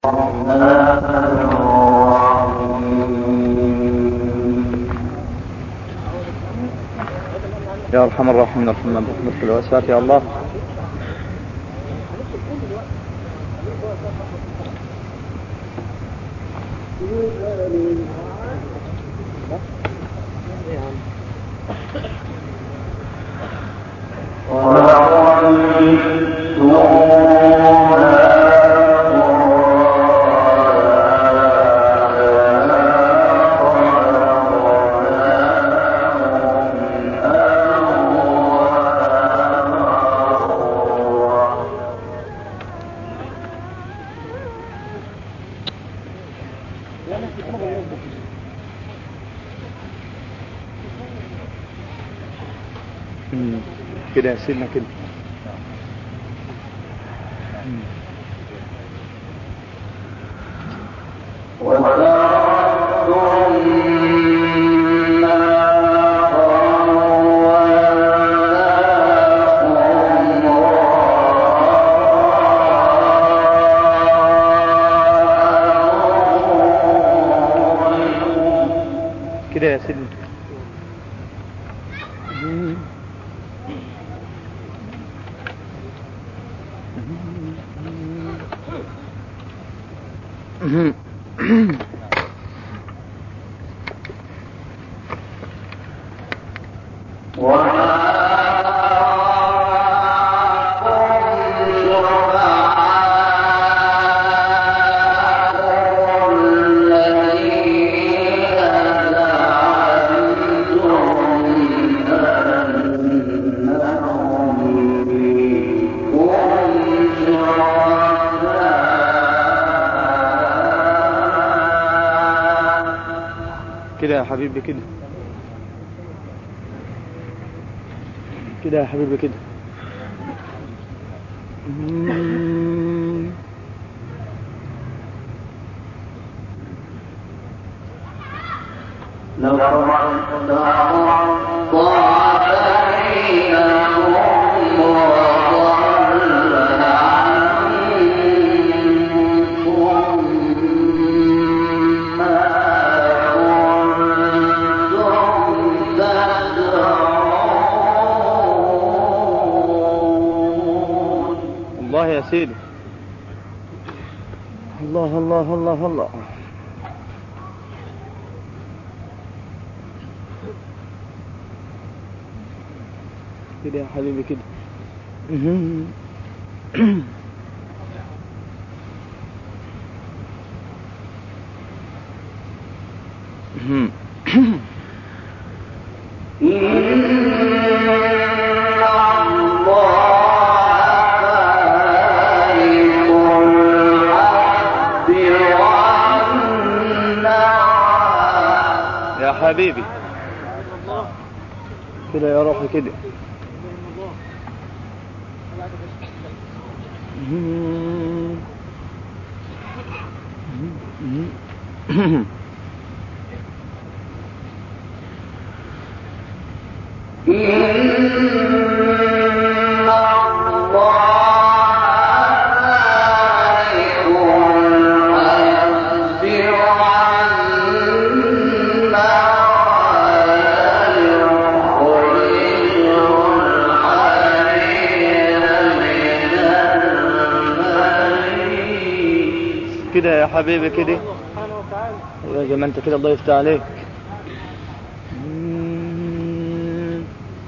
يا ارحم الراحمين ارحمنا برحمتك الواسعة يا الله مم. كده يا سيدنا كده مم. كده يا سيدنا مم. مم. كده يا حبيبي كده كده يا حبيبي كده مم. الله يا سيدي الله الله الله الله كده يا حبيبي كده مهم. مهم. يا حبيبي كده يا روحي كده كده يا حبيبي كده يا زي ما انت كده الله يفتح عليك مم.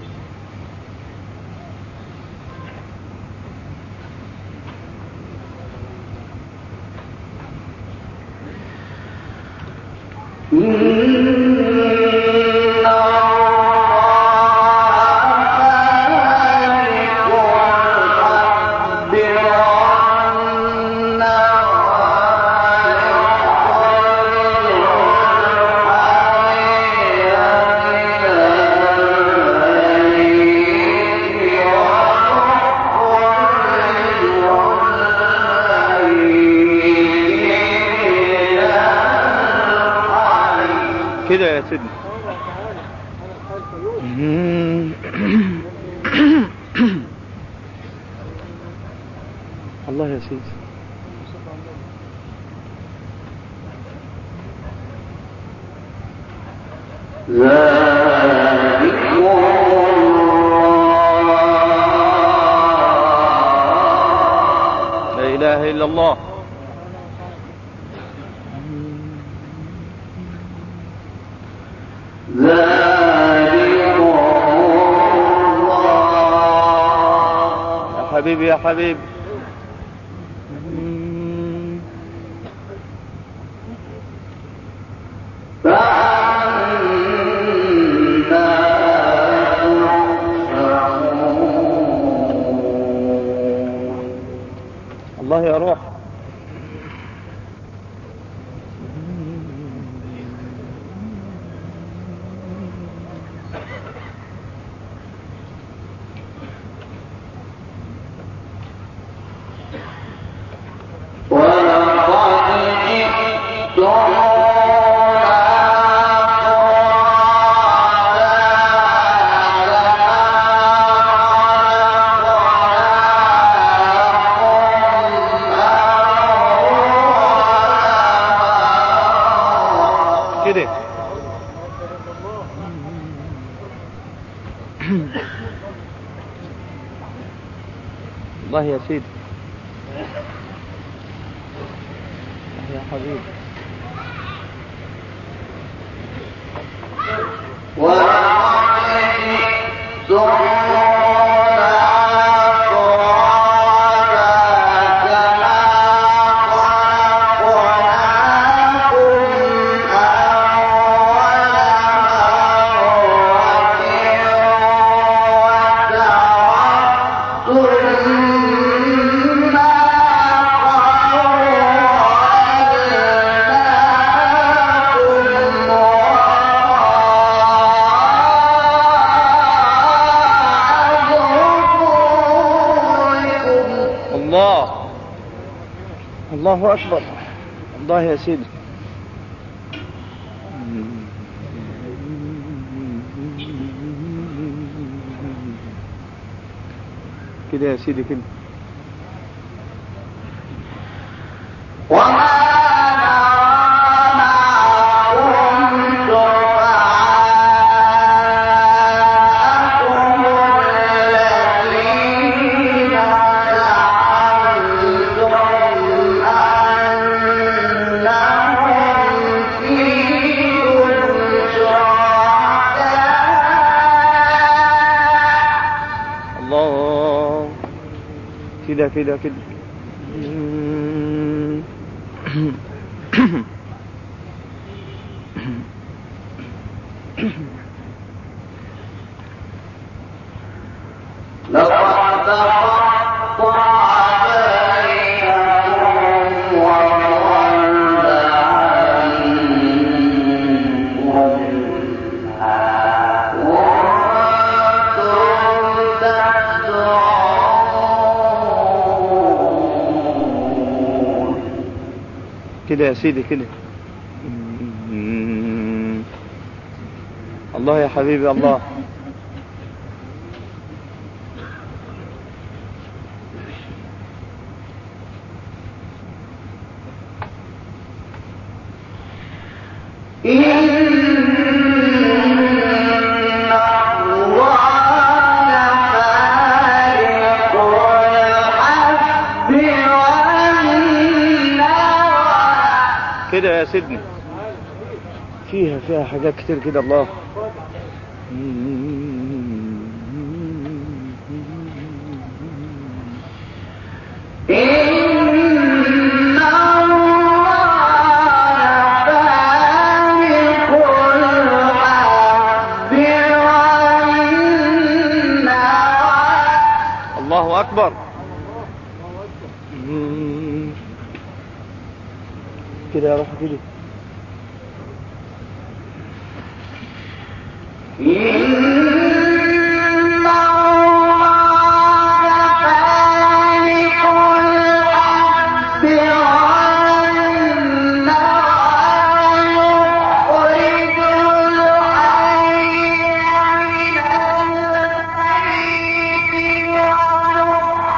كده يا سيدنا مم. الله يا سيدي لا إله إلا الله يا حبيبي يا حبيبي الله يا روح كده الله يا سيدي الله يا حبيبي الله الله أكبر الله يا سيدي كده يا سيدي كده الله كده كده كده كده يا سيدي كده الله يا حبيبي الله كده يا سيدني فيها فيها حاجات كتير كده الله الله أكبر كده يا روح كده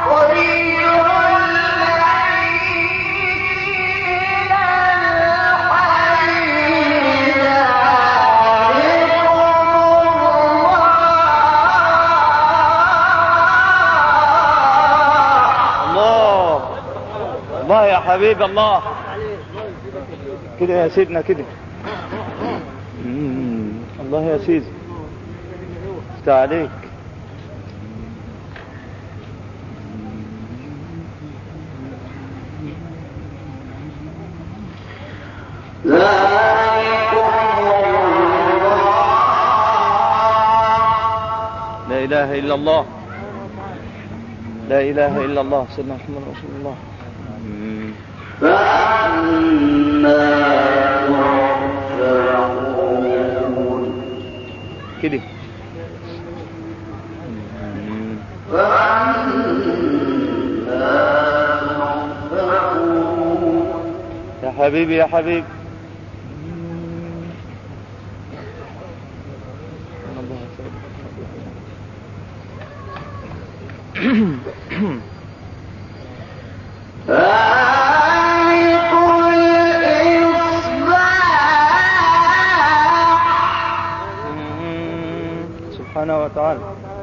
Thank you. حبيب الله كده يا سيدنا كده مم. الله يا سيدي افتح عليك لا إله إلا الله لا إله إلا الله سيدنا محمد رسول الله مم. كده مم. يا حبيبي يا حبيبي الله مم. سبحانه وتعالى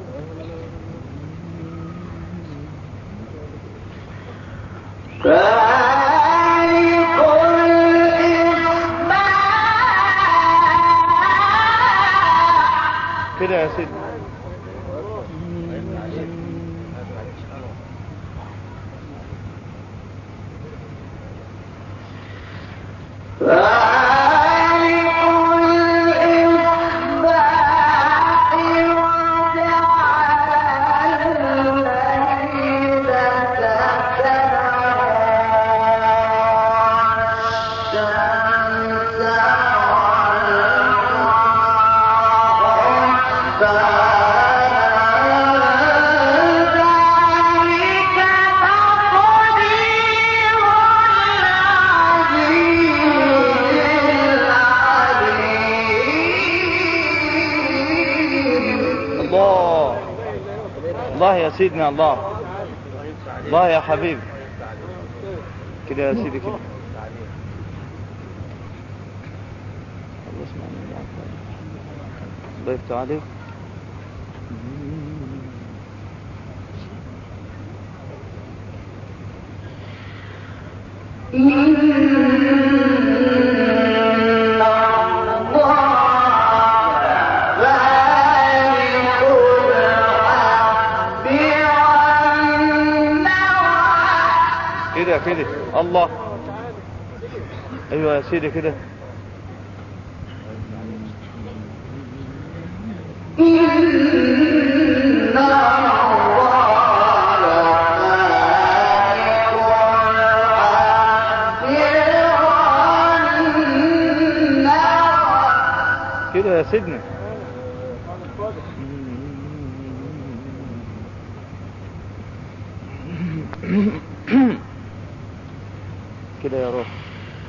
كده يا سيدي الله الله يا سيدنا الله الله يا حبيبي كده يا سيدي كده الله يسمع مني الله يفتح عليك كده كده الله ايوه يا سيدي كده كده يا سيدنا كده يا روح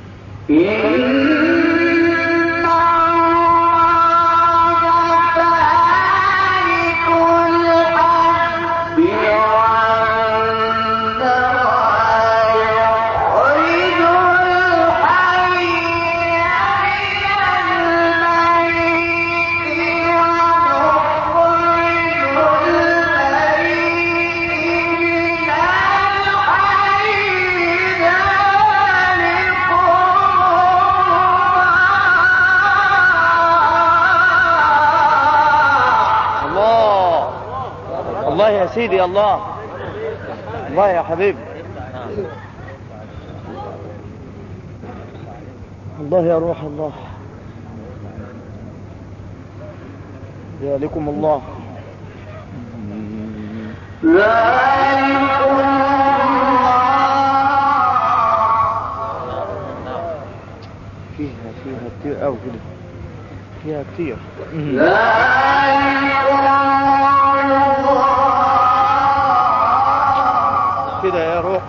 الله الله يا سيدي الله الله يا حبيبي الله يا روح الله ذلكم الله فيها فيها كتير قوي كده فيها كتير كده يا روح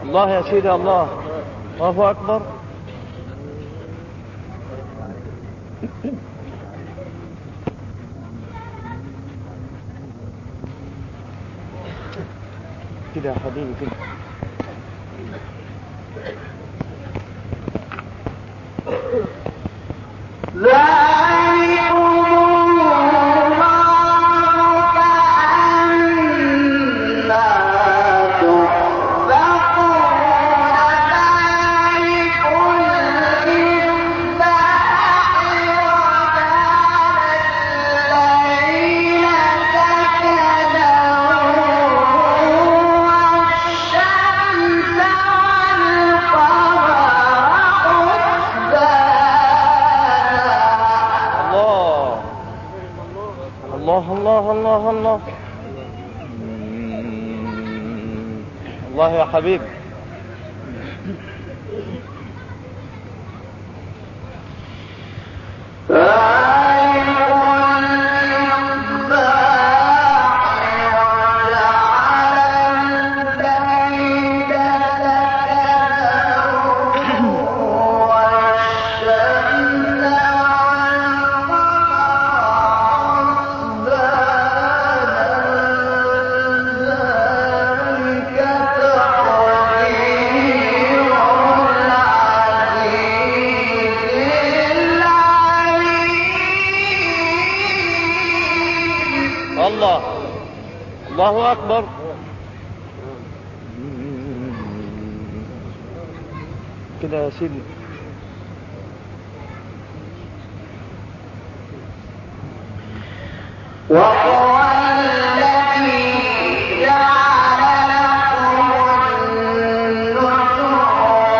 الله يا سيدي الله الله أكبر كده يا حبيبي كده الله الله الله الله الله مم. الله يا حبيبي الله الله أكبر كده يا سيدي وهو الذي جعل لكم النجوم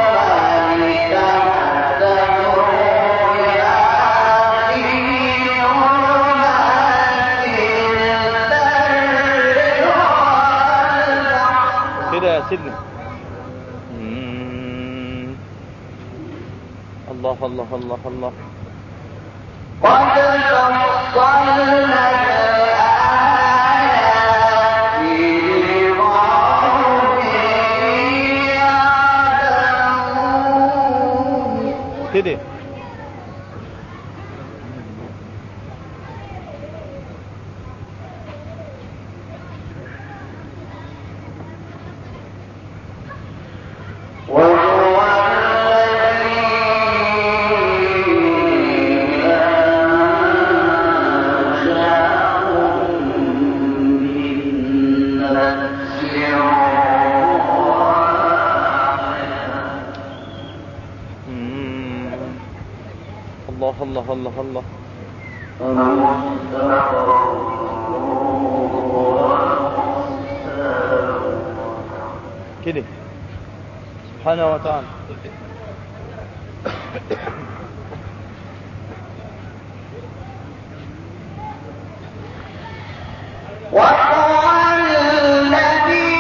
لتهتدوا بها في ظلمات البر والبحر كده يا سيدنا مم. الله الله الله الله قد فصلنا الآيات لقوم يعلمون كده وهو الذي أنشأكم من نفس واحدة مم. الله الله الله الله كده سبحانه وتعالى وهو الذي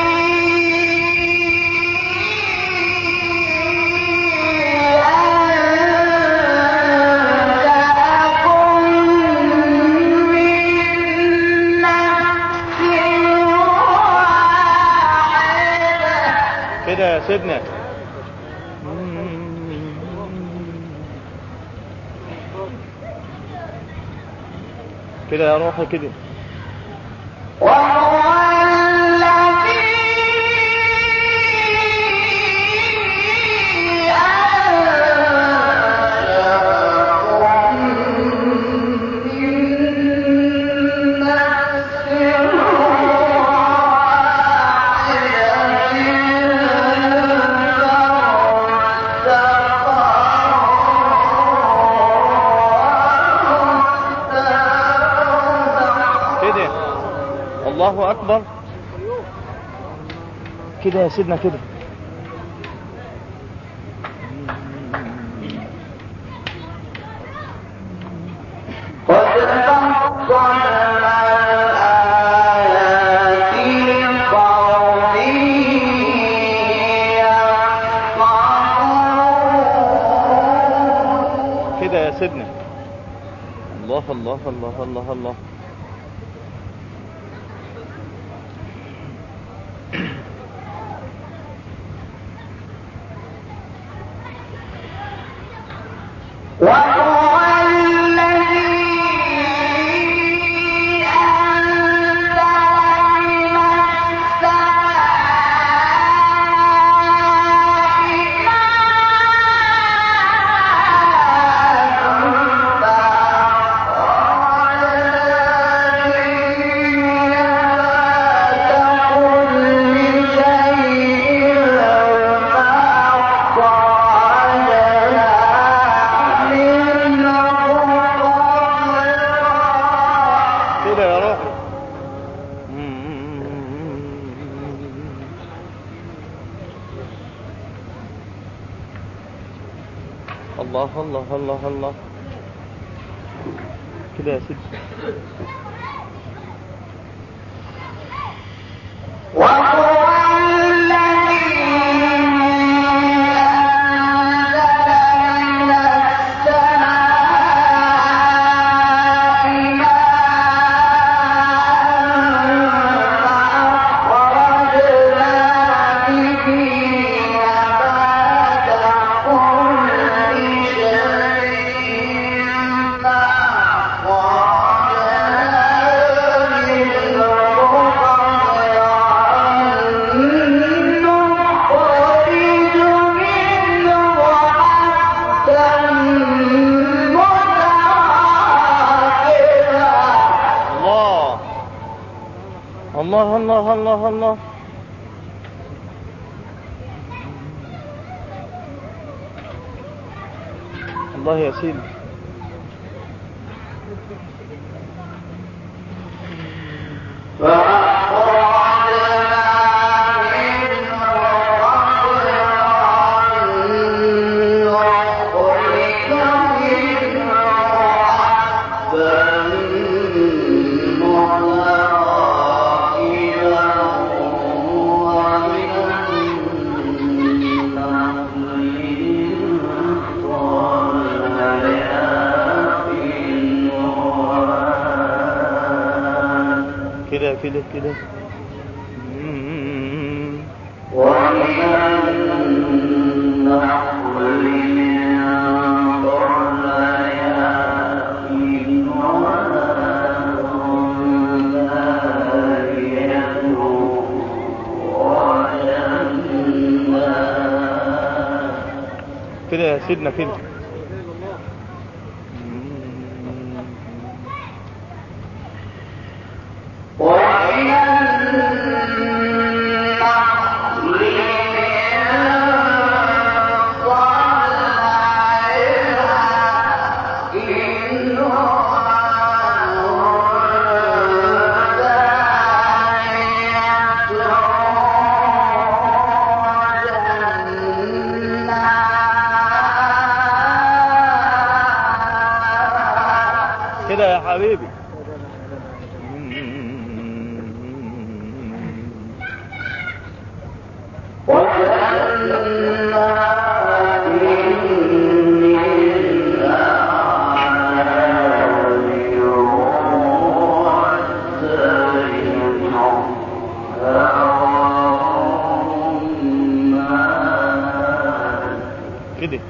أنشأكم من نفس واحدة كده يا سيدنا كده يا روحي كده وهو الذي أنشأكم من نفس واحدة كده الله أكبر كده يا سيدنا كده قد فصلنا الآيات لقوم يعلمون كده يا سيدنا الله الله الله الله الله الله الله الله الله كده يا سيدي وهو الذي أنزل من السماء ماء فأخرجنا به نبات كل شيء فأخرجنا منه نخرج منه حبا متراكبا الله الله الله الله الله الله يا سيدي كده كده كده مم. كده يا سيدنا كده مم. ومن النخل كده يا حبيبي كده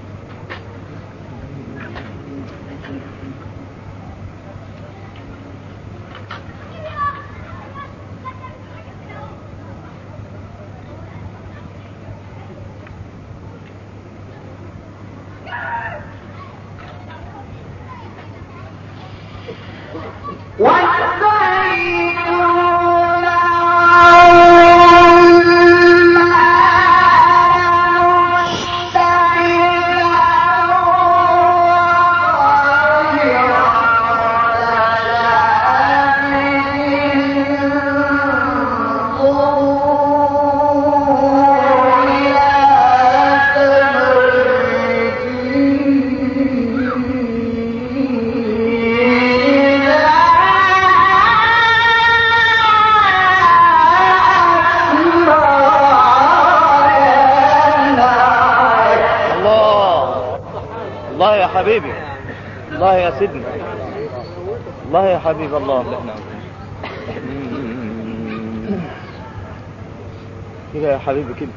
والزيتون والرمان الله الله يا حبيبي الله يا سيدنا الله يا حبيب الله كده يا حبيبي كده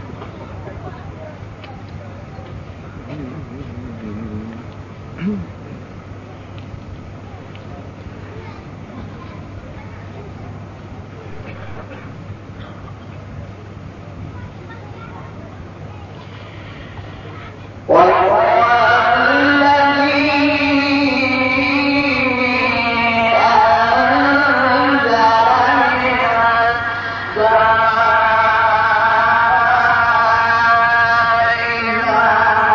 وهو الذي أنزل من السماء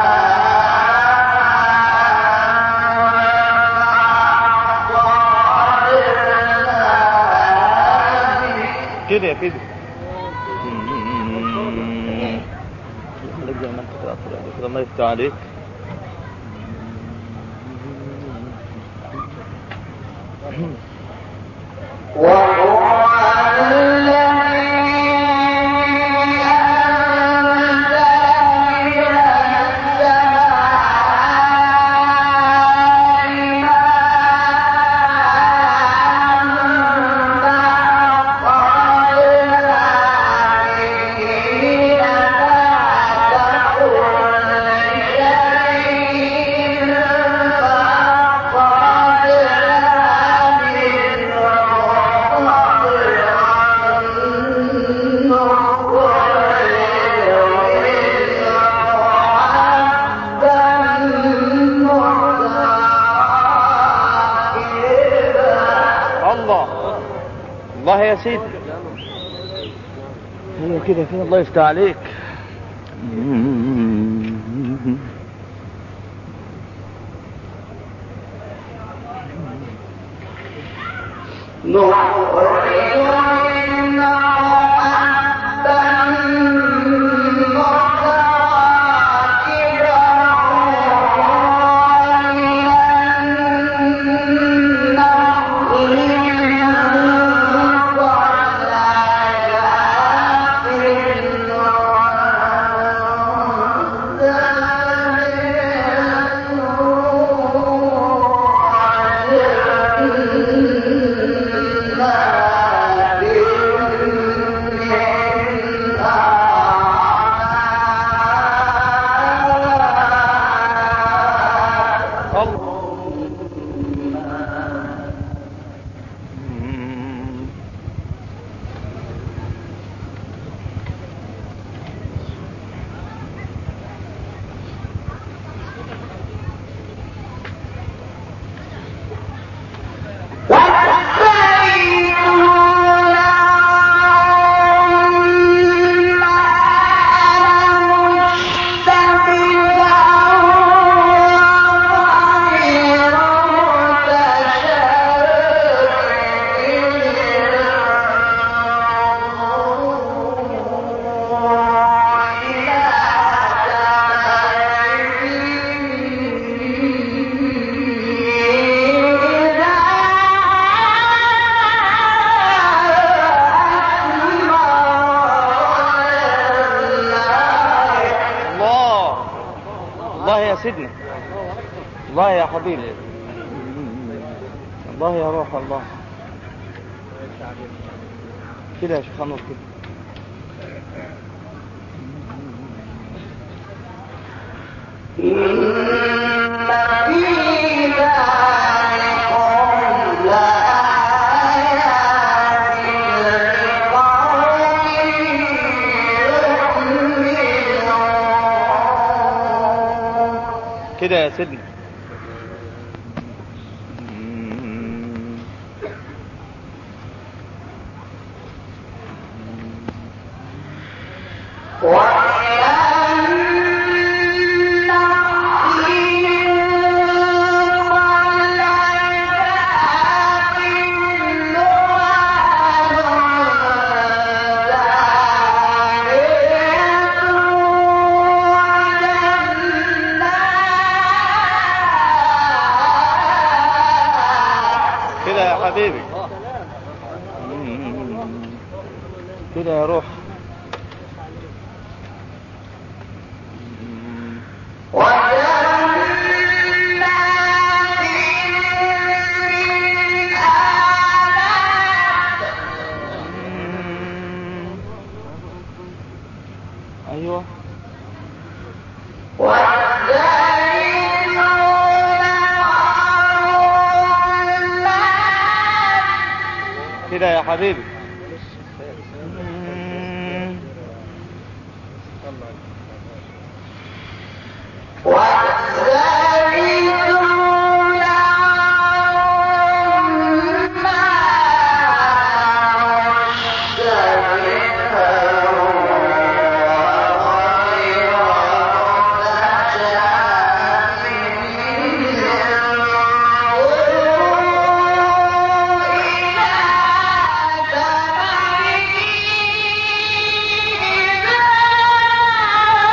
ماء كده يا كده خليك زي ما انت كده أطلع كده الله يفتح عليك وهو الذي أنزل من السماء الله الله يا سيدي هي كده كده الله يفتح عليك نخرج منه حبا متراكبا ومن النخل من طلعها الله الله يا سيدنا الله يا حبيبي الله يا روح الله كده يا شيخ انور كده إن في ذلكم لآيات لقوم يؤمنون كده يا سيدنا كده يا حبيبي كده يا روح ايوه كده يا حبيبي إِلَى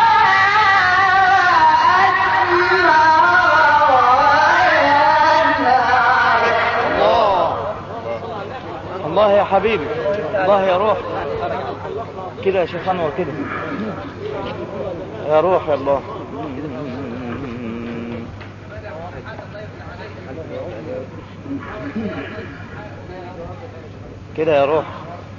حبيبي الله يا روح كده يا شيخ انور كده يا روح يا الله كده يا روح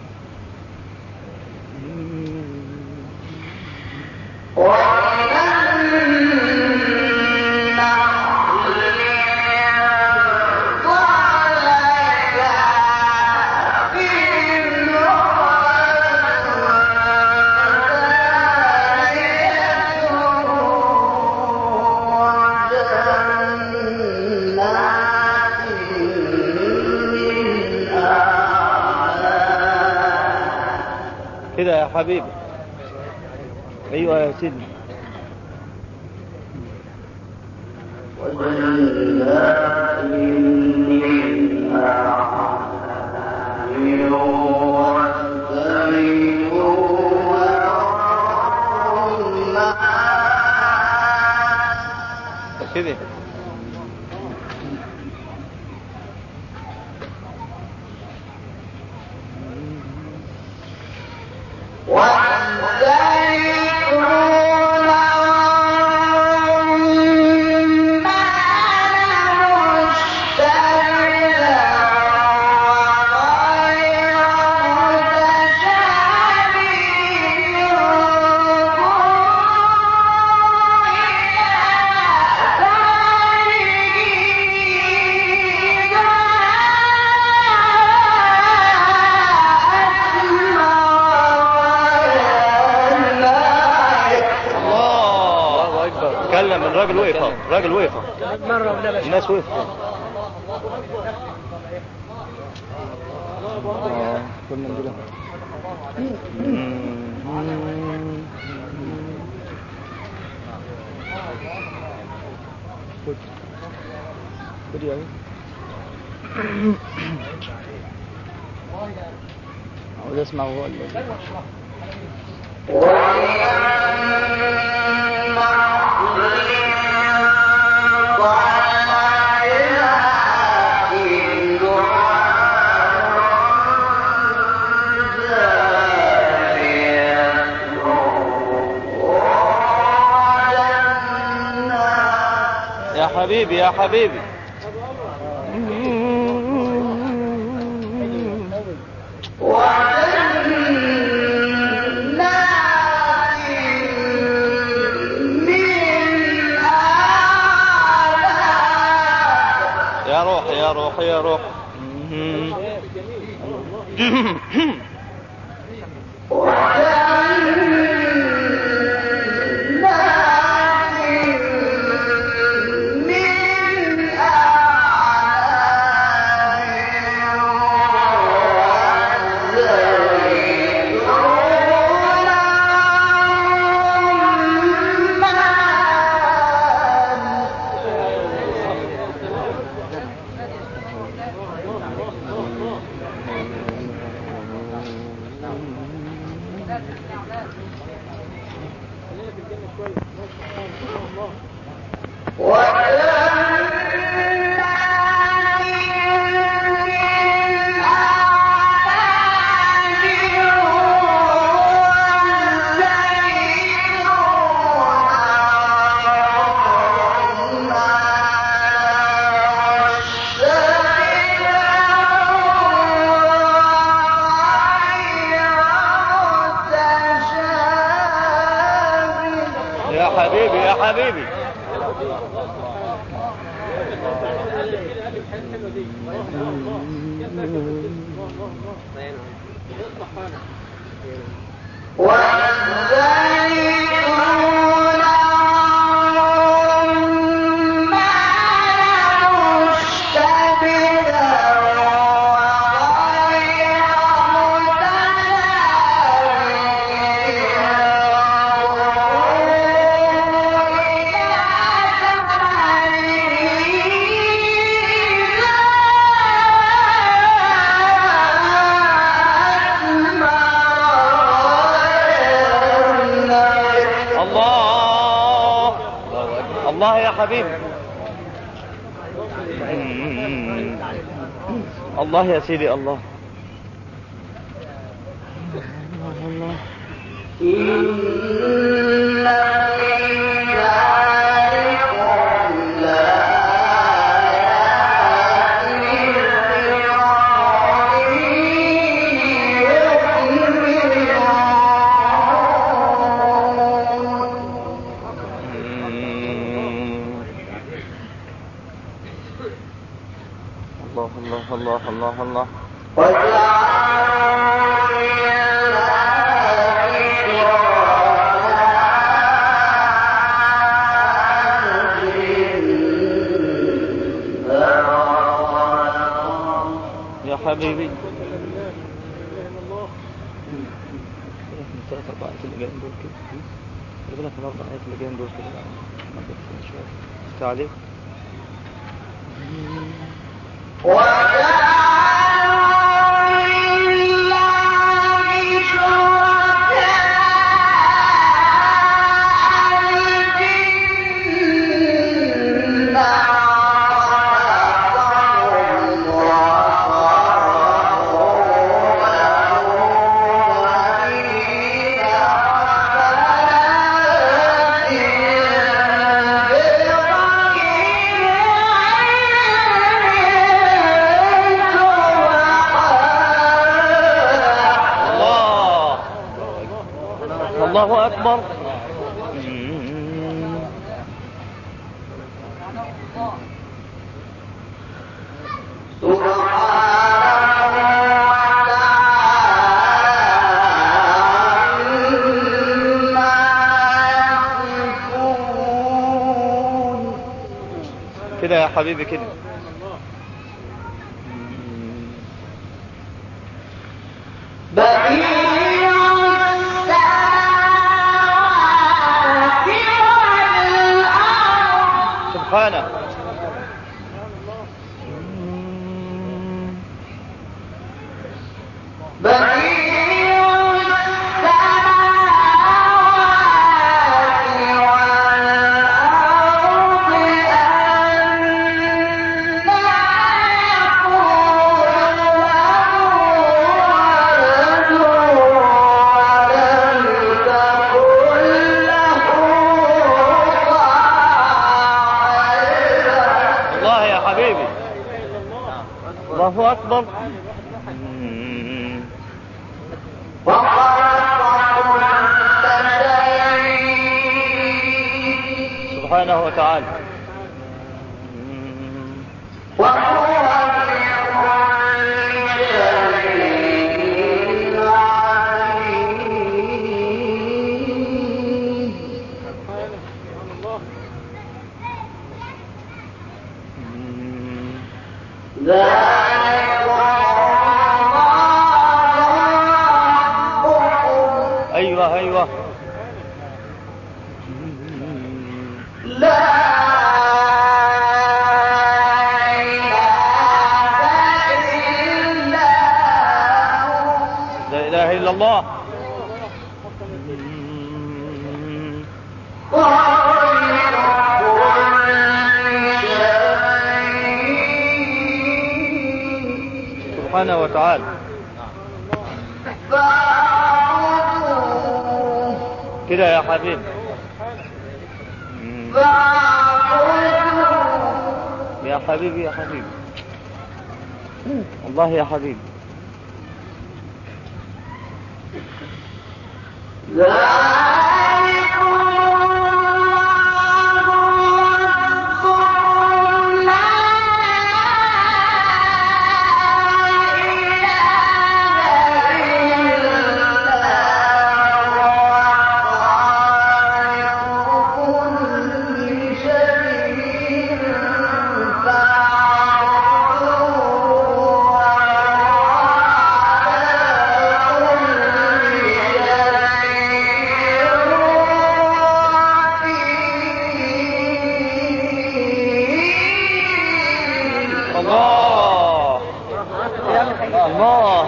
كده يا حبيبي ايوه يا سيدي كده الله اكبر اتكلم الراجل وقف اهو الراجل وقف اهو مرة ولا بس الناس وقفت اه كنا نقولها خد خد يا عاوز اسمع هو اللي يا حبيبي يا حبيبي يا روح يا روح يا روح يا حبيبي يا حبيبي الله الله يا حبيبي الله يا سيدي الله الله إن في ذلكم لآيات الله الله الله الله الله يا حبيبي من ثلاث أربع آيات اللي جايين دول كده خلي بالك من الأربع آيات اللي جايين دول كده ما بيحسن شوية تعليق الله الله أكبر كده يا حبيبي كده بديع السماوات والأرض سبحانه بديع السماوات والأرض الله يا حبيبي الله أكبر سبحانه وتعالى أيوة أيوة لا إله إلا هو لا إله إلا الله خالق كل شيء سبحانه وتعالى فاعبدوه كده يا حبيبي فاعبدوه يا حبيبي يا حبيبي والله يا حبيبي ذلكم الله ربكم لا إله إلا هو خالق كل شيء الله الله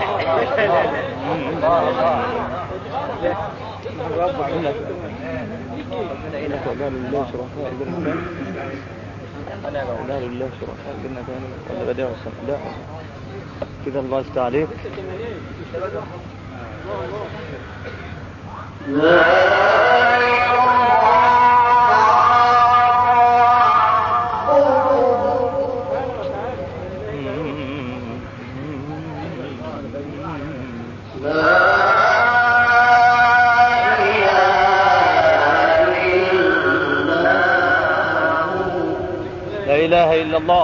لا لله شركاء الجنة لا لله شركاء الجنة ولا بديع السماء لا كده الله يستر عليك لا إله إلا الله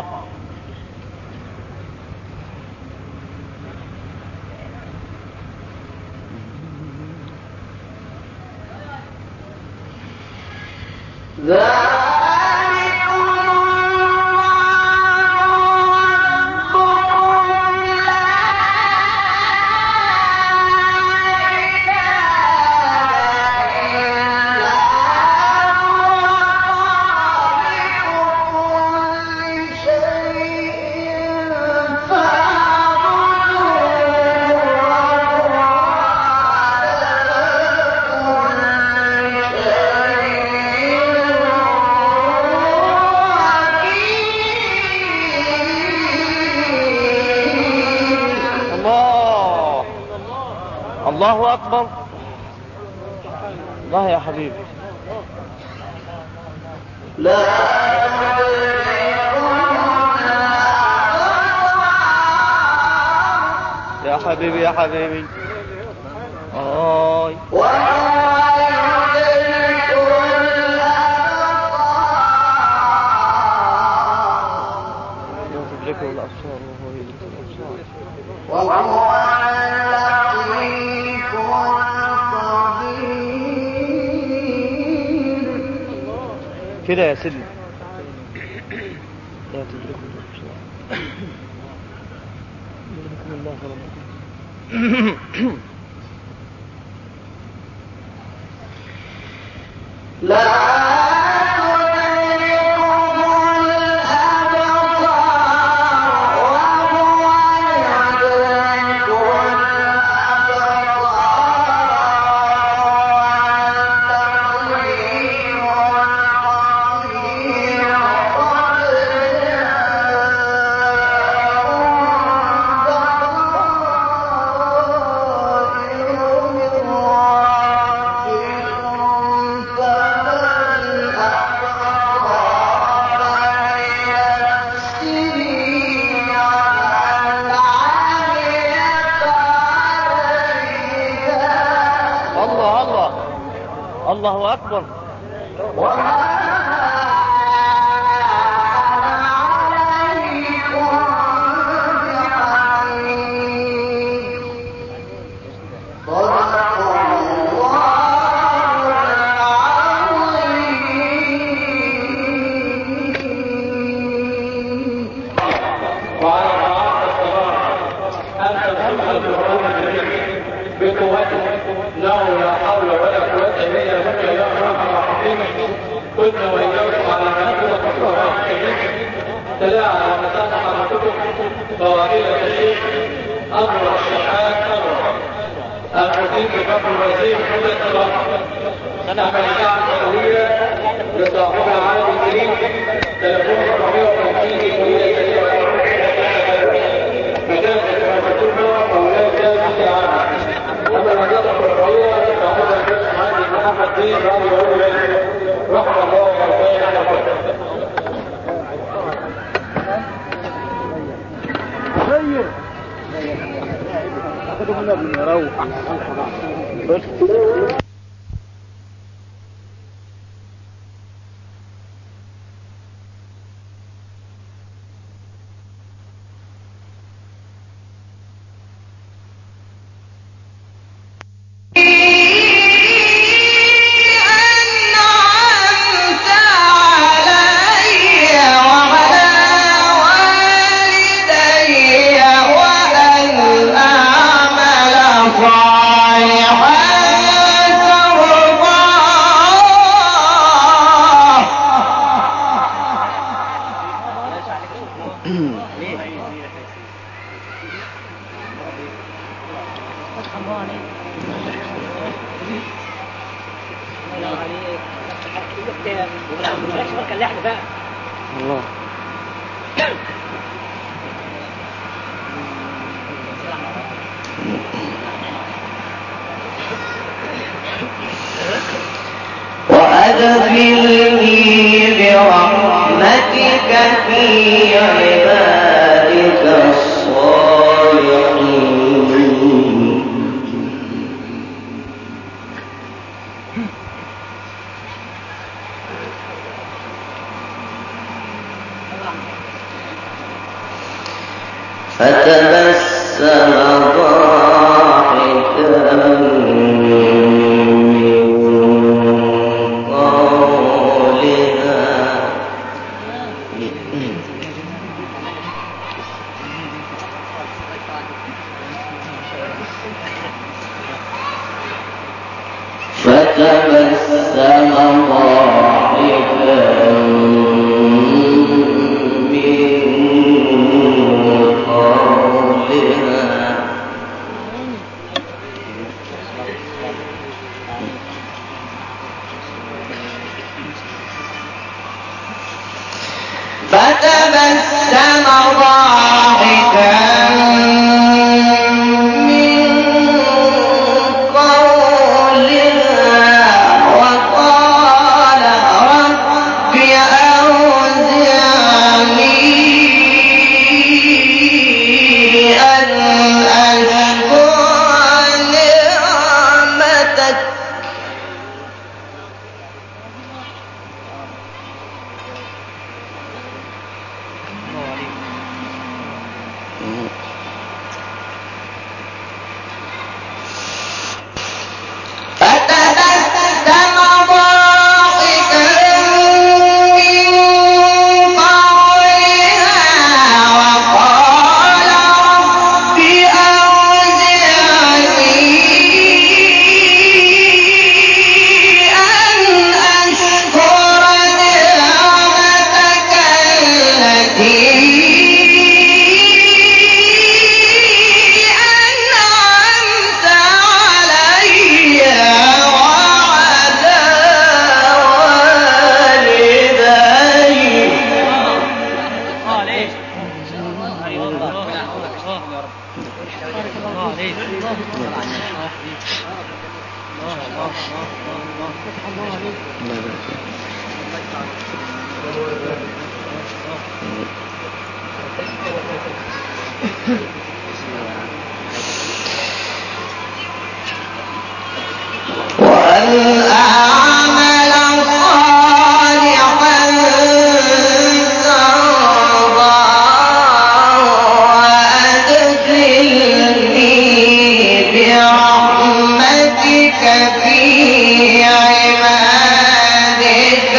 الله الله أكبر الله يا حبيبي يا حبيبي يا حبيبي آي لا تدركه الأبصار وهو يدرك الأبصار وهو اللطيف الخبير كده يا سيدنا لا تدركه الأبصار يدركه الله ربكم لا تدركه الأبصار وهو يدرك الأبصار اللطيف الخبير قد جاءهم بصائر من ربهم فمن أبصر فليسري على عليها الله الله الله أكبر وعلى طاعات الصلاة أنت تحمد القرآن الكريم بقوته له لا حول ولا قوة إلا بك يا أرحم الراحمين كنا وإياكم على هذا القرآن الكريم تلاعب ونتابع حركتكم فوائد الشيخ أمر الشحات أمر المدير بفضل الوزير حمد الصلاة أنا الإذاعة الأولية لصاحبها عالم الكريم تلفون الربيع والتنفيذ وهي سيئة مجال المكتوبة مولاي جامع عام أما الوزارة الربيع صاحبها الشيخ مهندس محمد دين رضي الله عنه رحمه الله وبركاته أنعمت علي وعلى والدي وأن أعمل صالحا الله وأدخلني برحمتك في عبادك الصالحين فتبسم ضاحكا من قولها فتبسم ضاحكا من قولها فتبسم ضاحكا من قولها وقال رب أوزعني أن أشكر نعمتك فتبسم ضاحكا من قولها وقال رب أوزعني أن أشكر نعمتك التي أنعمت علي وعلى والدي وأن أعمل صالحا ترضاه وأدخلني برحمتك في عبادك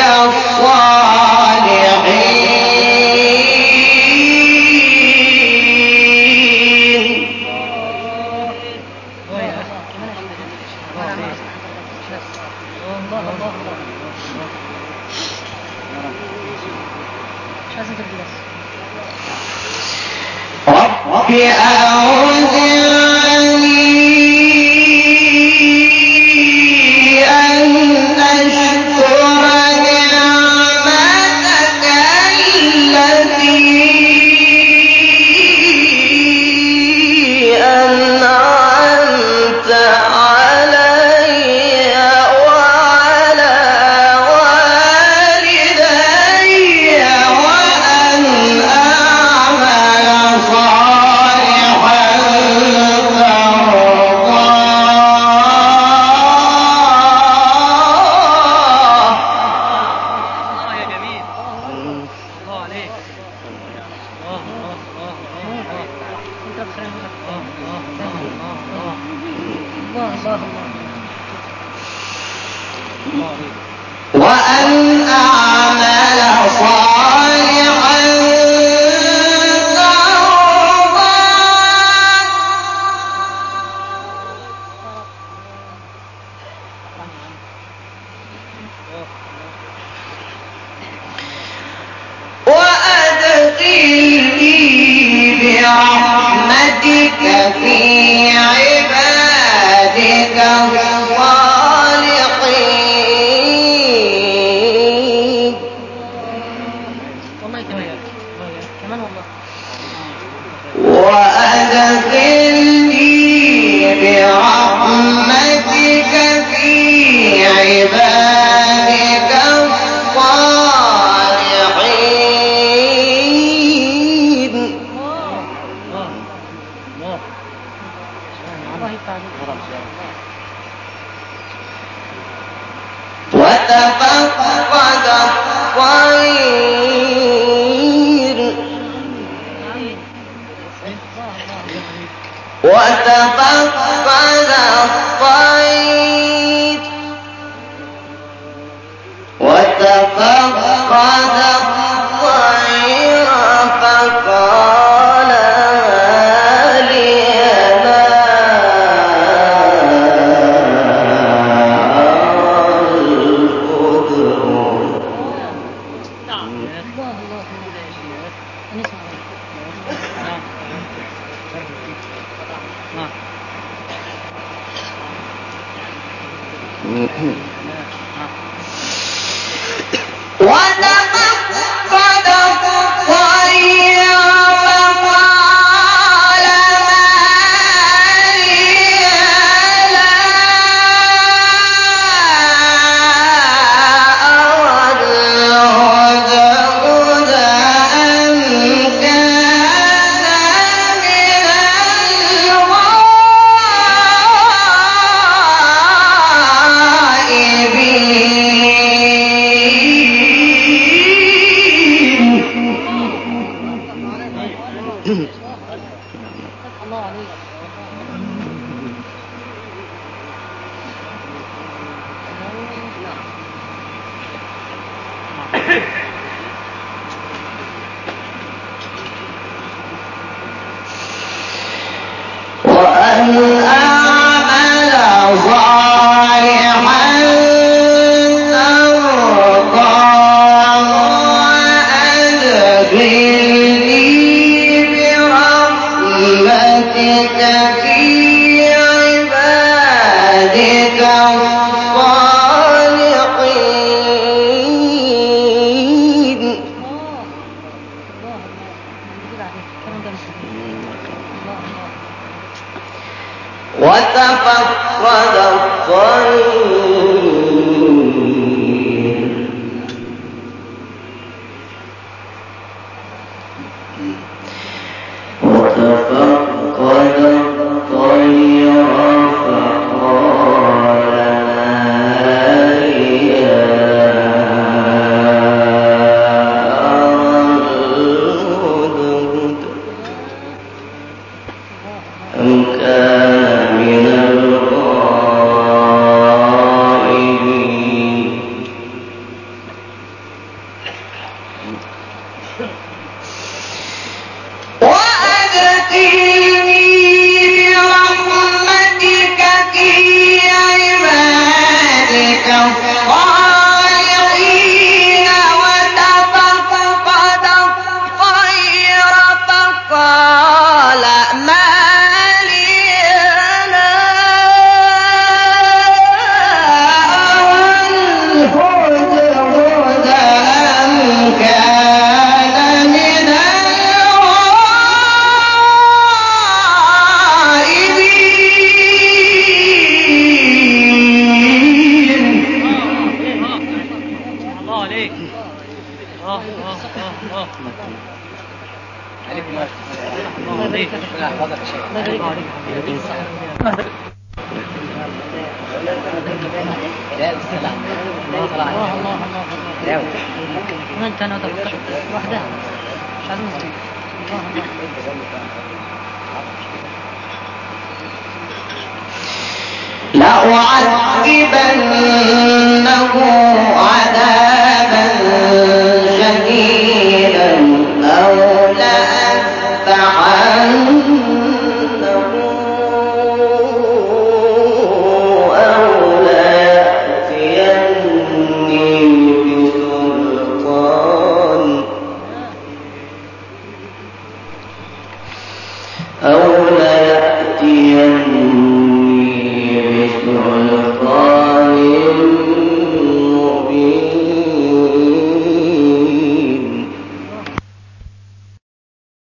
الصالحين رب أوزعني أن أشكر نعمتك التي أنعمت علي وعلى والدي وأن أعمل صالحا ترضاه الله يا جميل الله عليك الله الله الله الله انت بخير الله الله الله الله الله الله الله عليك وأن أعمل صالحا ترضاه وأدخلني برحمتك في عبادك الصالحين والله كمان كمان والله وأدخلني برحمتك في عبادك وتفقد الطير فقال ما لي لا أرى الهدهد نعم الله الله الله يا شيخ نسمع نعم نعم نعم وتفقد الطير فقال ما لي لا أرى الهدهد أم كان من الغائبين الله عليك وأن أعمل صالحا ترضاه وأدخلني برحمتك في عبادك الصالحين الله الله الله عليك كلام ده الله الله وتفقد الطير وتفقد الطير فقال ما لي أرى الهدهد أم كان من الغائبين وأدخلني برحمتك في عبادك الصالحين وتفقد الطير فقال ما لي لا أرى الهدهد أم كان من الغائبين الله عليك اه اه اه اه الله عليك الله يبارك عليك الله الله الله ما انت انا تفكر وحدها مش عايزين نصيب الله الله لأعذبنه عذابا شديدا أو لأذبحنه أو ليأتيني بسلطان أو